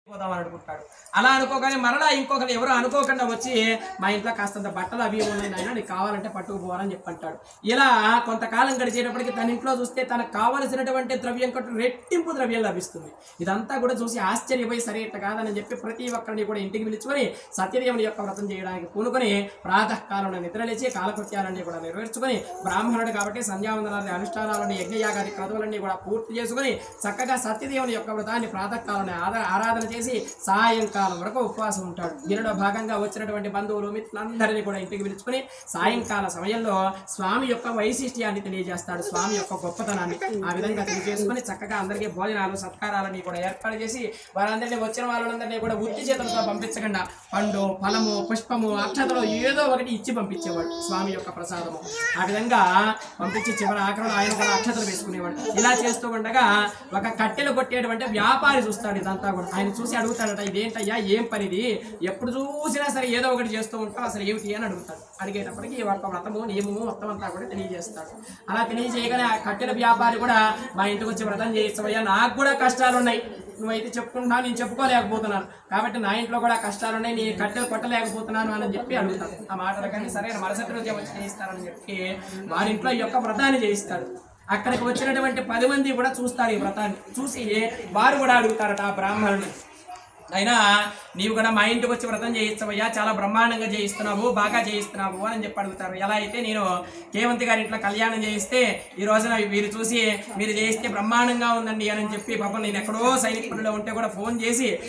పోదామని అనుకుంటాడు అలా అనుకోగానే మరలా ఇంకొకరు ఎవరు అనుకోకుండా వచ్చి మా ఇంట్లో కాస్తంత బట్టలు అవి ఇవి ఉన్నాయి నాయన నీకు కావాలంటే పట్టుకుపోవాలని చెప్పంటాడు ఇలా కొంతకాలం గడిచేటప్పటికి తన ఇంట్లో చూస్తే తనకు కావలసినటువంటి ద్రవ్యం కట్టు రెట్టింపు ద్రవ్యం లభిస్తుంది ఇదంతా కూడా చూసి ఆశ్చర్యపోయి సరే ఇట్లా కాదని చెప్పి ప్రతి ఒక్కరిని కూడా ఇంటికి పిలుచుకొని సత్యదేవుని యొక్క వ్రతం చేయడానికి పూనుకొని ప్రాతకాలంలో నిద్రలేచి కాలకృత్యాలన్నీ కూడా నెరవేర్చుకొని బ్రాహ్మణుడు కాబట్టి సంధ్యావందనాన్ని అనుష్ఠానాలని యజ్ఞయాగాది క్రతువులన్నీ కూడా పూర్తి చేసుకొని చక్కగా సత్యదేవుని యొక్క వ్రతాన్ని ప్రాతకాలం ఆరాధన చేసి సాయంకాలం వరకు ఉపవాసం ఉంటాడు దీనిలో భాగంగా వచ్చినటువంటి బంధువులు మిత్రులందరినీ కూడా ఇంటికి పిలుచుకొని సాయంకాల సమయంలో స్వామి యొక్క వైశిష్ట్యాన్ని తెలియజేస్తాడు స్వామి యొక్క గొప్పతనాన్ని ఆ విధంగా తెలియజేసుకొని చక్కగా అందరికీ భోజనాలు సత్కారాలని కూడా ఏర్పాటు చేసి వారందరినీ వచ్చిన వాళ్ళందరినీ కూడా ఉత్తి చేతులతో పంపించకుండా పండు ఫలము పుష్పము అక్షతలు ఏదో ఒకటి ఇచ్చి పంపించేవాడు స్వామి యొక్క ప్రసాదము ఆ విధంగా పంపించి చివరి ఆఖరణ ఆయన కూడా అక్షతలు వేసుకునేవాడు ఇలా చేస్తూ ఉండగా ఒక కట్టెలు కొట్టేటువంటి వ్యాపారి చూస్తాడు ఇదంతా కూడా ఆయన చూసి అడుగుతాడట ఇదేంటయ్యా ఏం పనిది ఎప్పుడు చూసినా సరే ఏదో ఒకటి చేస్తూ ఉంటాం అసలు ఏమిటి అని అడుగుతాడు అడిగేటప్పటికి ఒక వ్రతము నియమము మొత్తం అంతా కూడా తెలియజేస్తాడు అలా తెలియజేయగానే ఆ కట్టెల వ్యాపారి కూడా మా ఇంటికి వచ్చి వ్రతం చేయిస్తామయ్యా నాకు కూడా కష్టాలు ఉన్నాయి నువ్వైతే చెప్పుకుంటున్నావు నేను చెప్పుకోలేకపోతున్నాను కాబట్టి నా ఇంట్లో కూడా కష్టాలు ఉన్నాయి నీ కట్టెలు కొట్టలేకపోతున్నాను అని చెప్పి అడుగుతాడు ఆ మాటలు కానీ సరే మరుసటి రోజే వచ్చి చేయిస్తారని చెప్పి వారి ఇంట్లో ఈ యొక్క వ్రతాన్ని చేయిస్తాడు అక్కడికి వచ్చినటువంటి పది మంది కూడా చూస్తారు ఈ వ్రతాన్ని చూసి వారు కూడా అడుగుతారట ఆ బ్రాహ్మణుని అయినా నీవు కూడా మా ఇంటికి వచ్చి వ్రతం చేయిస్తావయ్యా చాలా బ్రహ్మాండంగా చేయిస్తున్నావు బాగా చేయిస్తున్నావు అని చెప్పి అడుగుతారు ఎలా అయితే నేను కేవంతి గారి ఇంట్లో కళ్యాణం చేయిస్తే ఈ రోజున వీరు చూసి మీరు చేయిస్తే బ్రహ్మాండంగా ఉందండి అని చెప్పి పాపం నేను ఎక్కడో సైనిక పనిలో ఉంటే కూడా ఫోన్ చేసి